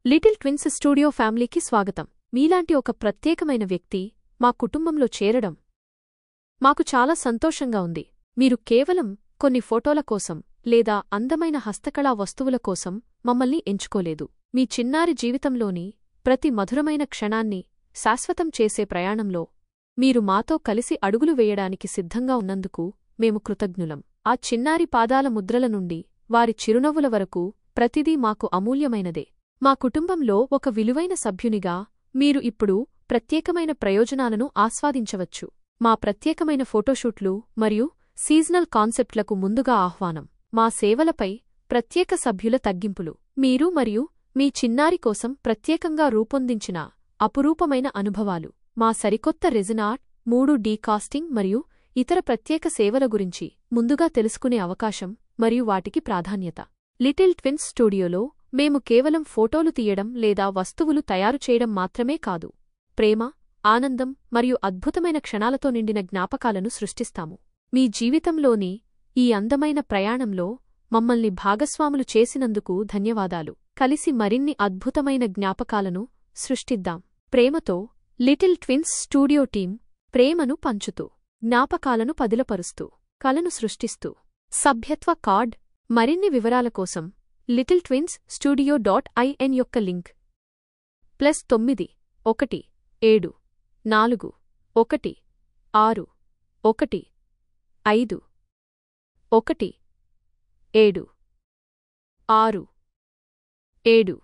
little twins studio ఫ్యామిలీకి స్వాగతం మీలాంటి ఒక ప్రత్యేకమైన వ్యక్తి మా కుటుంబంలో చేరడం మాకు చాలా సంతోషంగా ఉంది మీరు కేవలం కొన్ని ఫోటోల కోసం లేదా అందమైన హస్తకళా వస్తువుల కోసం మమ్మల్ని ఎంచుకోలేదు మీ చిన్నారి జీవితంలోని ప్రతి మధురమైన క్షణాన్ని శాశ్వతం చేసే ప్రయాణంలో మీరు మాతో కలిసి అడుగులు వేయడానికి సిద్ధంగా ఉన్నందుకు మేము కృతజ్ఞులం ఆ చిన్నారి పాదాల ముద్రల నుండి వారి చిరునవ్వుల వరకు ప్రతిదీ మాకు అమూల్యమైనదే మా కుటుంబంలో ఒక విలువైన సభ్యునిగా మీరు ఇప్పుడు ప్రత్యేకమైన ప్రయోజనాలను ఆస్వాదించవచ్చు మా ప్రత్యేకమైన ఫోటోషూట్లు మరియు సీజనల్ కాన్సెప్ట్లకు ముందుగా ఆహ్వానం మా సేవలపై ప్రత్యేక సభ్యుల తగ్గింపులు మీరు మరియు మీ చిన్నారి కోసం ప్రత్యేకంగా రూపొందించిన అపురూపమైన అనుభవాలు మా సరికొత్త రెజినాట్ మూడు డీ కాస్టింగ్ మరియు ఇతర ప్రత్యేక సేవల గురించి ముందుగా తెలుసుకునే అవకాశం మరియు వాటికి ప్రాధాన్యత లిటిల్ ట్విన్స్ స్టూడియోలో మేము కేవలం ఫోటోలు తీయడం లేదా వస్తువులు తయారు చేయడం మాత్రమే కాదు ప్రేమ ఆనందం మరియు అద్భుతమైన క్షణాలతో నిండిన జ్ఞాపకాలను సృష్టిస్తాము మీ జీవితంలోని ఈ అందమైన ప్రయాణంలో మమ్మల్ని భాగస్వాములు చేసినందుకు ధన్యవాదాలు కలిసి మరిన్ని అద్భుతమైన జ్ఞాపకాలను సృష్టిద్దాం ప్రేమతో లిటిల్ ట్విన్స్ స్టూడియో టీం ప్రేమను పంచుతూ జ్ఞాపకాలను పదిలపరుస్తూ కలను సృష్టిస్తూ సభ్యత్వ కార్డ్ మరిన్ని వివరాల కోసం little twins studio dot IN యొక్క లింక్ ప్లస్ తొమ్మిది ఒకటి ఏడు నాలుగు ఒకటి ఆరు ఒకటి ఐదు ఒకటి ఏడు ఆరు ఏడు